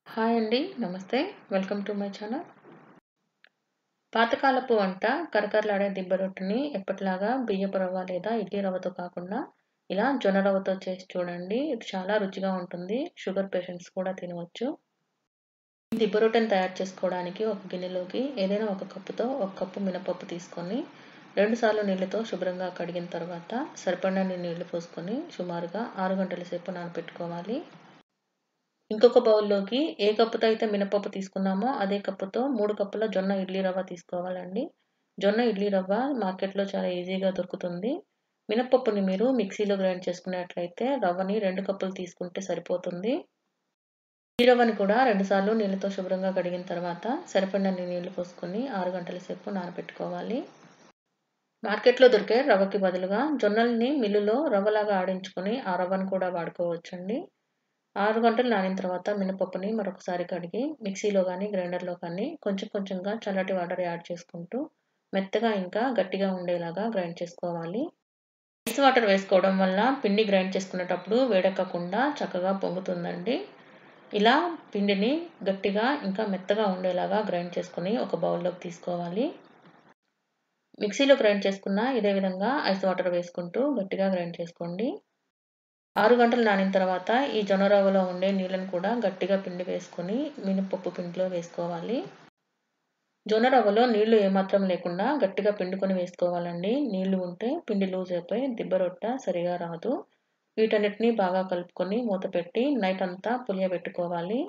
Hi అండి. నమస్తే. Welcome to my channel. పాతకాలపు వంట కరకరలాడే దిబ్బ రొట్టెని ఎప్పటిలాగా బియ్యపు రవ్వ లేదా ఇడ్లీ రవ్వతో కాకుండా ఇలా జొన్న రవ్వతో చేసి చూడండి. ఇది చాలా రుచిగా ఉంటుంది. షుగర్ పేషెంట్స్ కూడా తినవచ్చు. ఈ దిబ్బ రొట్టెని తయారు చేసుకోవడానికి ఒక గిన్నెలోకి ఏదైనా ఒక కప్పుతో ఒక కప్పు మినపప్పు తీసుకొని రెండు సార్లు నీళ్ళతో శుభ్రంగా కడిగిన తర్వాత సరిపడినన్ని నీళ్లు పోసుకొని సుమారుగా ఆరు గంటల సేపు నానబెట్టుకోవాలి. ఇంకొక బౌల్లోకి ఏ కప్పుతో అయితే మినపప్పు తీసుకున్నామో అదే కప్పుతో మూడు కప్పుల జొన్న ఇడ్లీ రవ్వ తీసుకోవాలండి. జొన్న ఇడ్లీ రవ్వ మార్కెట్లో చాలా ఈజీగా దొరుకుతుంది. మినపప్పుని మీరు మిక్సీలో గ్రైండ్ చేసుకునేట్లయితే రవ్వని రెండు కప్పులు తీసుకుంటే సరిపోతుంది. ఈ రవ్వని కూడా రెండుసార్లు నీళ్ళతో శుభ్రంగా కడిగిన తర్వాత సరిపడినన్ని నీళ్లు పోసుకొని ఆరు గంటల సేపు నానబెట్టుకోవాలి. మార్కెట్లో దొరికే రవ్వకి బదులుగా జొన్నల్ని మిల్లులో రవ్వలాగా ఆడించుకొని ఆ రవ్వను కూడా వాడుకోవచ్చండి. ఆరు గంటలు నానిన తర్వాత మినపప్పుని మరొకసారి కడిగి మిక్సీలో కానీ గ్రైండర్లో కానీ కొంచెం కొంచెంగా చల్లటి వాటర్ యాడ్ చేసుకుంటూ మెత్తగా ఇంకా గట్టిగా ఉండేలాగా గ్రైండ్ చేసుకోవాలి. ఐస్ వాటర్ వేసుకోవడం వల్ల పిండి గ్రైండ్ చేసుకునేటప్పుడు వేడెక్కకుండా చక్కగా పొంగుతుందండి. ఇలా పిండిని గట్టిగా ఇంకా మెత్తగా ఉండేలాగా గ్రైండ్ చేసుకొని ఒక బౌల్లోకి తీసుకోవాలి. మిక్సీలో గ్రైండ్ చేసుకున్న ఇదే విధంగా ఐస్ వాటర్ వేసుకుంటూ గట్టిగా గ్రైండ్ చేసుకోండి. ఆరు గంటలు నానిన తర్వాత ఈ జొన్న రవ్వలో ఉండే నీళ్ళను కూడా గట్టిగా పిండి వేసుకొని మినపప్పు పిండిలో వేసుకోవాలి. జొన్న రవ్వలో నీళ్లు ఏమాత్రం లేకుండా గట్టిగా పిండుకొని వేసుకోవాలండి. నీళ్లు ఉంటే పిండి లూజ్ అయిపోయి దిబ్బ రొట్టె సరిగా రాదు. వీటన్నిటిని బాగా కలుపుకొని మూత పెట్టి నైట్ అంతా పులియబెట్టుకోవాలి.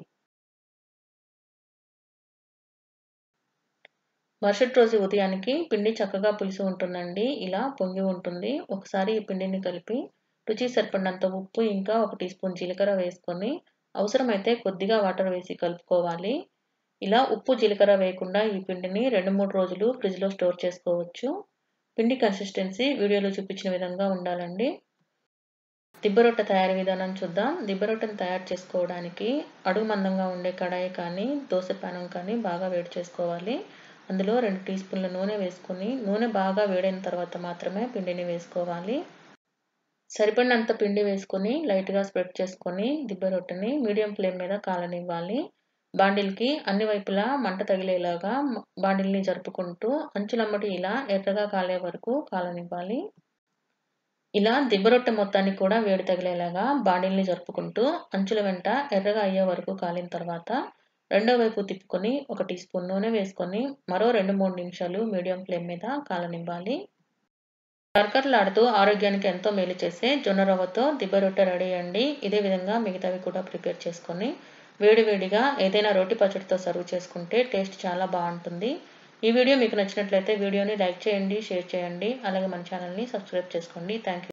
మరుసటి రోజు ఉదయానికి పిండి చక్కగా పులిసి ఉంటుందండి. ఇలా పొంగి ఉంటుంది. ఒకసారి ఈ పిండిని కలిపి రుచికి సరిపడినంత ఉప్పు ఇంకా ఒక టీ స్పూన్ జీలకర్ర వేసుకొని అవసరమైతే కొద్దిగా వాటర్ వేసి కలుపుకోవాలి. ఇలా ఉప్పు జీలకర్ర వేయకుండా ఈ పిండిని రెండు మూడు రోజులు ఫ్రిడ్జ్లో స్టోర్ చేసుకోవచ్చు. పిండి కన్సిస్టెన్సీ వీడియోలో చూపించిన విధంగా ఉండాలండి. దిబ్బ రొట్టె తయారీ విధానం చూద్దాం. దిబ్బ రొట్టెను తయారు చేసుకోవడానికి అడుగు మందంగా ఉండే కడాయి కానీ దోశ పానం కానీ బాగా వేడి చేసుకోవాలి. అందులో రెండు టీ స్పూన్ల నూనె వేసుకొని నూనె బాగా వేడైన తర్వాత మాత్రమే పిండిని వేసుకోవాలి. సరిపడినంత పిండి వేసుకొని లైట్గా స్ప్రెడ్ చేసుకొని దిబ్బ రొట్టెని మీడియం ఫ్లేమ్ మీద కాలనివ్వాలి. బాండిల్కి అన్ని వైపులా మంట తగిలేలాగా బాండిల్ని జరుపుకుంటూ అంచులమ్మటి ఇలా ఎర్రగా కాలే వరకు కాలనివ్వాలి. ఇలా దిబ్బ రొట్టె మొత్తానికి కూడా వేడి తగిలేలాగా బాండిల్ని జరుపుకుంటూ అంచుల వెంట ఎర్రగా అయ్యే వరకు కాలిన తర్వాత రెండో వైపు తిప్పుకొని ఒక టీ స్పూన్ నూనె వేసుకొని మరో రెండు మూడు నిమిషాలు మీడియం ఫ్లేమ్ మీద కాలనివ్వాలి. కరకరలాడుతూ ఆరోగ్యానికి ఎంతో మేలు చేసే జొన్న రవ్వతో దిబ్బ రొట్టె రెడీ అండి. ఇదే విధంగా మిగతావి కూడా ప్రిపేర్ చేసుకొని వేడి వేడిగా ఏదైనా రోటి పచ్చడితో సర్వ్ చేసుకుంటే టేస్ట్ చాలా బాగుంటుంది. ఈ వీడియో మీకు నచ్చినట్లయితే వీడియోని లైక్ చేయండి, షేర్ చేయండి. అలాగే మన ఛానల్ని సబ్స్క్రైబ్ చేసుకోండి. Thank you.